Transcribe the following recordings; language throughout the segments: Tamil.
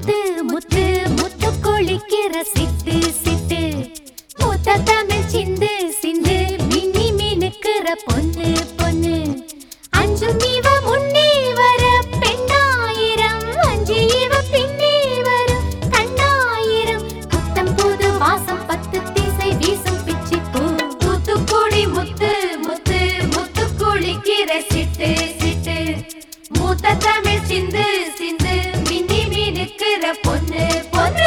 முத்து முத்து முத்து கொளிக்கிற சிட்டு சிட்டு மூத்த தமிழ் சிந்து சிந்து மின்னி மினுக்கிற பொண்ணு பொண்ணு அஞ்சு இவ முன்னே வர பெண்ணாயிரம் அஞ்சு இவ பின்னே வரும் கண்ணாயிரம் புத்தம் புது வாசம் பத்து திசை வீசும் பிச்சி பூ தூத்துக்குடி முத்து முத்து முத்து குளிக்கிற சிட்டு சிட்டு மூத்த தமிழ் சிந்து சிந்து மின்னி மினுக்கிற பொண்ணு பொண்ணு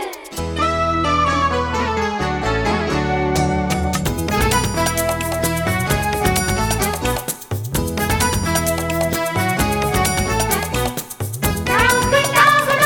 டாங்கு டாங்குடு.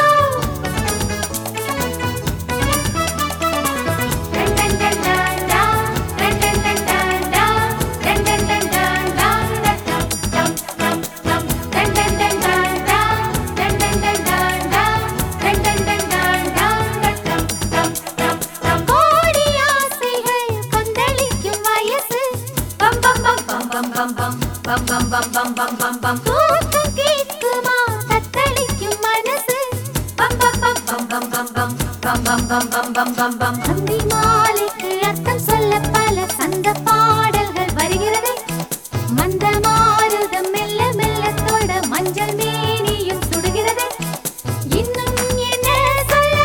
டன் டன் டன் டன் டாங். டன் டன் டன் டன் டாங். டன் டன் டன் டன் டாங். டம் டம் டம் டம். டன் டன் டன் டன் டாங். டன் டன் டன் டன் டாங். டன் டன் டன் டன் டாங். டம் டம் டம் டம். கோடி ஆசைகள் கொந்தளிக்கும் வயசு பம் பம் பம் பம் பம் பம் பம் பம் பம் பம் பம் பம் பம் பம் தூக்கம் கேட்குமா தத்தளிக்கும் மனசு பம் பம் பம் பம் பம் பம் பம் பம் பம் பம் பம் பம் பம் பம் அந்தி மாலைக்கு அர்த்தம் சொல்ல பல சந்த பாடல்கள் வருகிறது மந்த மாறுதம் மெல்ல மெல்ல தொட மஞ்சள் மேனியும் சுடுகிறது இன்னும் என்ன சொல்ல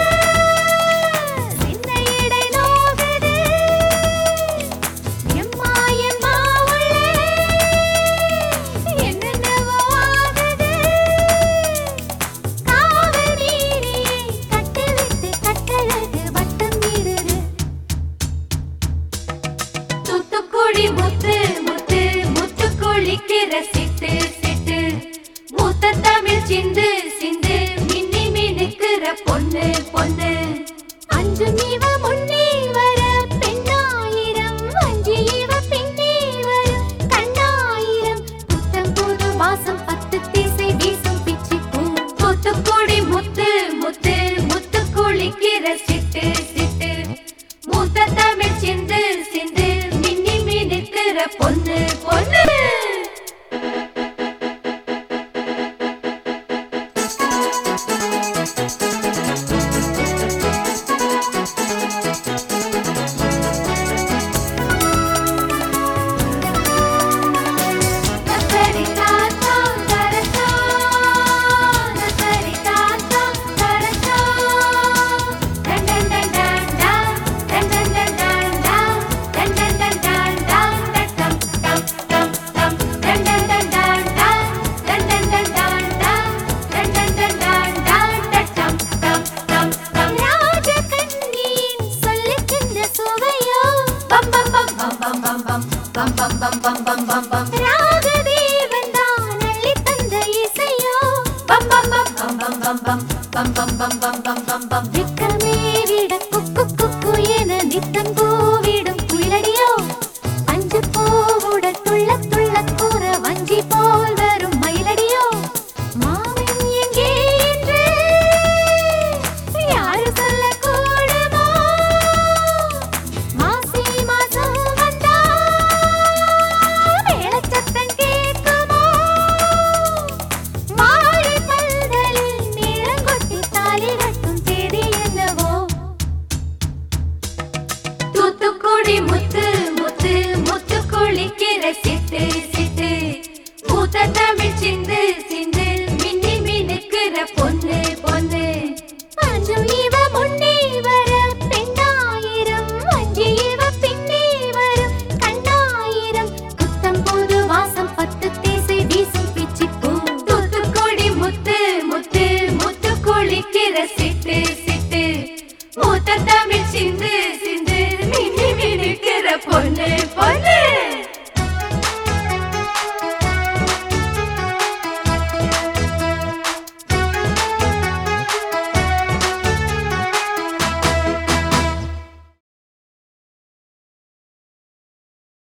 சின்ன இடை நோகுது எம்மா எம்மா உள்ளே என்னென்னவோ ஆகுது காவல் மீறியே கட்டவிட்டு கட்டழகு வட்டம் மீறுது தூத்துக்குடி முத்து முத்து முத்து குளிக்கிற சிட்டு சிட்டு மூத்த தமிழ் சிந்து சிந்து மின்னி மினுக்கிற பொண்ணு பொண்ணு அஞ்சு இவ முன்னே வர பெண்ணாயிரம் அஞ்சு இவ பின்னே வரும் கண்ணாயிரம் புத்தம் புது வாசம் பத்து திசை வீசும் பிச்சி பூ தூத்துக்குடி முத்து முத்து முத்து குளிக்கிற சிட்டு சிட்டு மூத்த தமிழ் சிந்து சிந்து மின்னி மினுக்கிற பொண்ணு பொண்ணு நசரி தாத்தா கரசா நசரி தாத்தா கரசா டன் டன் டன் டன் டன் டன் டன் டன் டன் டன் டன் டன் டன் டன் டம் டம் டம் டம் டன் டன் டன் டன் டன் டன் டன் டன் டன் டன் டன் டன் டன் டன் டம் டம் டம் டம் ராஜகன்னியின் சொல்லுகின்ற சுவையோ பம் பம் பம் பம் பம் பம் பம் பம் பம் பம் பம் பம் பம் பம் ராகதேவன் தான் அள்ளி தந்த இசையோ பம் பம் பம் பம் பம் பம் பம் பம் பம் பம் பம் பம் பம் பம் விக்கமே விட குக்கு குக்கு என நித்தம் கூவிடும் குயிலடியோ அஞ்சு பூவுட துள்ள துள்ள கூற வஞ்சி போல் வரும் மயிலடியோ மாமன் எங்கே என்று யாரு சொல்லக்கூடுமோ மாசி மாசம் வந்தா மேளச்சத்தம் கேட்குமோ வாழை பந்தலில் நிறங்கொட்டி தாலி கட்டும் தேதி என்னவோ தூத்துக்குடி முத்து முத்து முத்து குளிக்கிற சிட்டு சிட்டு மூத்த தமிழ் சிந்து சிந்து மின்னி மினுக்கிற பொண்ணு பொண்ணு அஞ்சும் இவ முன்னே வர பெண்ணாயிரம் அஞ்சு இவ பின்னே வரும் கண்ணாயிரம் புத்தம் புது வாசம் பத்து திசை வீசும் பிச்சி பூ தூத்துக்குடி முத்து முத்து முத்து குளிக்கிற சிட்டு